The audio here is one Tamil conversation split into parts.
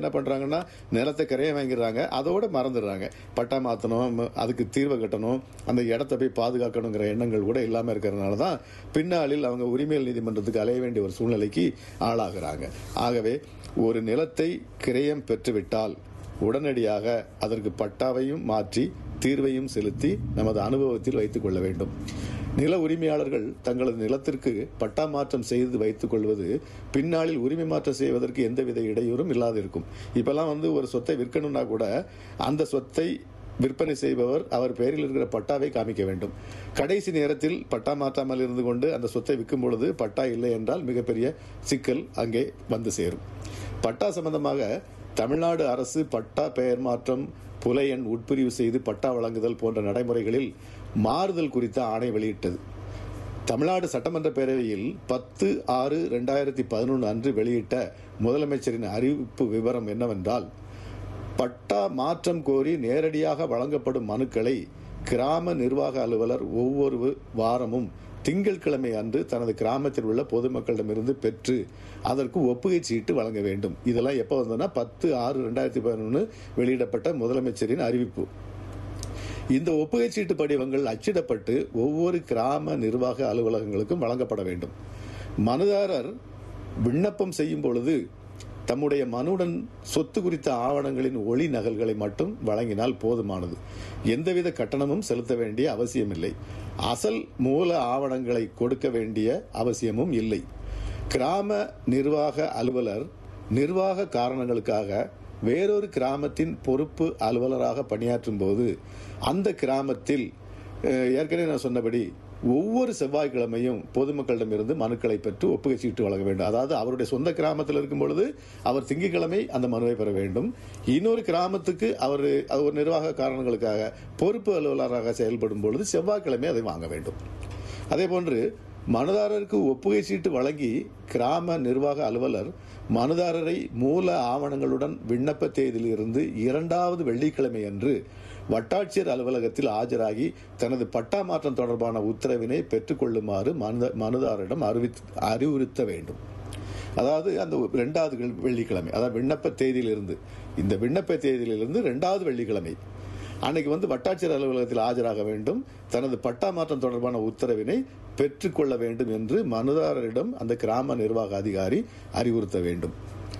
என்ன பண்றாங்கன்னா நிலத்தை கரையை வாங்கிடுறாங்க அதோட மறந்துடுறாங்க பட்டா மாத்தணும் ம- அதுக்கு தீர்வை கட்டணும் அந்த இடத்த போய் பாதுகாக்கணுங்கிற எண்ணங்கள் கூட இல்லாம இருக்கிறதுனால தான் பின்னாளில் அவங்க உரிமையல் நீதிமன்றத்துக்கு அலைய வேண்டிய ஒரு சூழ்நிலைக்கு ஆளாகிறாங்க ஆகவே ஒரு நிலத்தை கிரயம் பெற்றுவிட்டால் உடனடியாக அதற்கு பட்டாவையும் மாற்றி தீர்வையும் செலுத்தி நமது அனுபவத்தில் வைத்துக் கொள்ள வேண்டும் நில உரிமையாளர்கள் தங்களது நிலத்திற்கு பட்டா மாற்றம் செய்து வைத்துக் கொள்வது பின்னாளில் உரிமை மாற்றம் செய்வதற்கு எந்தவித இடையூறும் இல்லாது இருக்கும் இப்பெல்லாம் வந்து ஒரு சொத்தை விற்கணும்னா கூட அந்த சொத்தை விற்பனை செய்பவர் அவர் பெயரில் இருக்கிற பட்டாவை காமிக்க வேண்டும் கடைசி நேரத்தில் பட்டா மாற்றாமல் இருந்து கொண்டு அந்த சொத்தை விற்கும் பொழுது பட்டா இல்லை என்றால் மிகப்பெரிய சிக்கல் அங்கே வந்து சேரும் பட்டா சம்பந்தமாக தமிழ்நாடு அரசு பட்டா பெயர் மாற்றம் புல எண் உட்பிரிவு செய்து பட்டா வழங்குதல் போன்ற நடைமுறைகளில் மாறுதல் குறித்த ஆணை வெளியிட்டது தமிழ்நாடு சட்டமன்ற பேரவையில் பத்து ஆறு ரெண்டாயிரத்தி பதினொன்று அன்று வெளியிட்ட முதலமைச்சரின் அறிவிப்பு விவரம் என்னவென்றால் பட்டா மாற்றம் கோரி நேரடியாக வழங்கப்படும் மனுக்களை கிராம நிர்வாக அலுவலர் ஒவ்வொரு வாரமும் திங்கட்கிழமை அன்று தனது கிராமத்தில் உள்ள பொதுமக்களிடமிருந்து பெற்று அதற்கு ஒப்புகை சீட்டு வழங்க வேண்டும் இதெல்லாம் எப்போ வந்ததுன்னா பத்து ஆறு ரெண்டாயிரத்தி பதினொன்று வெளியிடப்பட்ட முதலமைச்சரின் அறிவிப்பு இந்த ஒப்புகை சீட்டு படிவங்கள் அச்சிடப்பட்டு ஒவ்வொரு கிராம நிர்வாக அலுவலகங்களுக்கும் வழங்கப்பட வேண்டும் மனுதாரர் விண்ணப்பம் செய்யும் பொழுது தம்முடைய மனுடன் சொத்து குறித்த ஆவணங்களின் ஒளி நகல்களை மட்டும் வழங்கினால் போதுமானது எந்தவித கட்டணமும் செலுத்த வேண்டிய அவசியமில்லை அசல் மூல ஆவணங்களை கொடுக்க வேண்டிய அவசியமும் இல்லை கிராம நிர்வாக அலுவலர் நிர்வாக காரணங்களுக்காக வேறொரு கிராமத்தின் பொறுப்பு அலுவலராக பணியாற்றும் போது அந்த கிராமத்தில் அஹ், ஏற்கனவே நான் சொன்னபடி ஒவ்வொரு செவ்வாய்க்கிழமையும் பொதுமக்களிடமிருந்து மனுக்களை பெற்று ஒப்புகை சீட்டு வழங்க வேண்டும் அதாவது அவருடைய சொந்த கிராமத்தில் இருக்கும் பொழுது அவர் திங்கட்கிழமை அந்த மனுவை பெற வேண்டும் இன்னொரு கிராமத்துக்கு அவர் அது ஒரு நிர்வாக காரணங்களுக்காக பொறுப்பு அலுவலராக செயல்படும் பொழுது செவ்வாய்க்கிழமை அதை வாங்க வேண்டும் அதே போன்று மனுதாரருக்கு ஒப்புகை சீட்டு வழங்கி கிராம நிர்வாக அலுவலர் மனுதாரரை மூல ஆவணங்களுடன் விண்ணப்ப தேதியிலிருந்து இரண்டாவது வெள்ளிக்கிழமை அன்று வட்டாட்சியர் அலுவலகத்தில் ஆஜராகி தனது பட்டா மாற்றம் தொடர்பான உத்தரவினை பெற்றுக்கொள்ளுமாறு மனு- மனுதாரரிடம் அறிவித்- அறிவுறுத்த வேண்டும் அதாவது அந்த ரெண்டாவது வெள்- வெள்ளிக்கிழமை அதாவது விண்ணப்ப தேதியிலிருந்து இந்த விண்ணப்ப தேதியிலிருந்து ரெண்டாவது வெள்ளிக்கிழமை அன்னைக்கு வந்து வட்டாட்சியர் அலுவலகத்தில் ஆஜராக வேண்டும் தனது பட்டா மாற்றம் தொடர்பான உத்தரவினை பெற்றுக்கொள்ள வேண்டும் என்று மனுதாரரிடம் அந்த கிராம நிர்வாக அதிகாரி அறிவுறுத்த வேண்டும்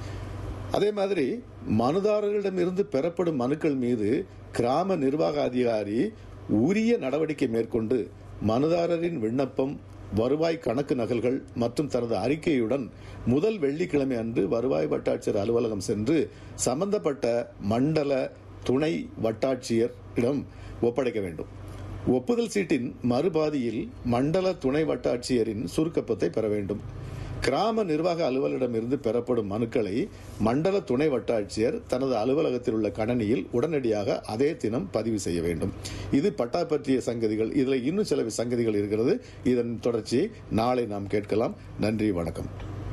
அதே மாதிரி மனுதாரர்களிடம் இருந்து பெறப்படும் மனுக்கள் மீது கிராம நிர்வாக அதிகாரி உரிய நடவடிக்கை மேற்கொண்டு மனுதாரரின் விண்ணப்பம் வருவாய் கணக்கு நகல்கள் மற்றும் தனது அறிக்கையுடன் முதல் வெள்ளிக்கிழமை அன்று வருவாய் வட்டாட்சியர் அலுவலகம் சென்று சம்பந்தப்பட்ட மண்டல துணை வட்டாட்சியரிடம் ஒப்படைக்க வேண்டும் ஒப்புதல் சீட்டின் மறுபாதியில் மண்டல துணை வட்டாட்சியரின் சுருக்கப்பத்தை பெற வேண்டும் கிராம நிர்வாக அலுவலரிடமிருந்து பெறப்படும் மனுக்களை மண்டல துணை வட்டாட்சியர் தனது அலுவலகத்தில் உள்ள கணனியில் உடனடியாக அதே தினம் பதிவு செய்ய வேண்டும் இது பட்டா பற்றிய சங்கதிகள் இதில் இன்னும் சில சங்கதிகள் இருக்கிறது இதன் தொடர்ச்சியை நாளை நாம் கேட்கலாம் நன்றி வணக்கம்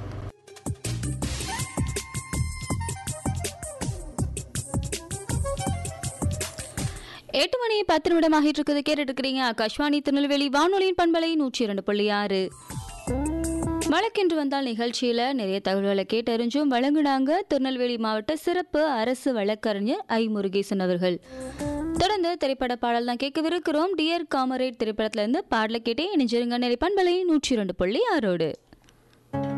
எட்டு மணி பத்து நிமிடம் ஆகிட்டு இருக்குது கேட்டுட்டு இருக்கிறீங்க ஆகாஷ்வாணி திருநெல்வேலி வானொலியின் பண்பலை நூற்றி இரண்டு புள்ளி ஆறு வழக்கென்று வந்தால் நிகழ்ச்சியில் நிறைய தகவல்களை கேட்டறிஞ்சும் வழங்குனாங்க திருநெல்வேலி மாவட்ட சிறப்பு அரசு வழக்கறிஞர் ஐ முருகேசன் அவர்கள் தொடர்ந்து திரைப்பட பாடல் தான் கேட்கவிருக்கிறோம் டியர் காமரேட் திரைப்படத்துல இருந்து பாடலை கேட்டே இணைஞ்சிருங்க நிறைய பண்பலை நூற்றி இரண்டு புள்ளி ஆறோடு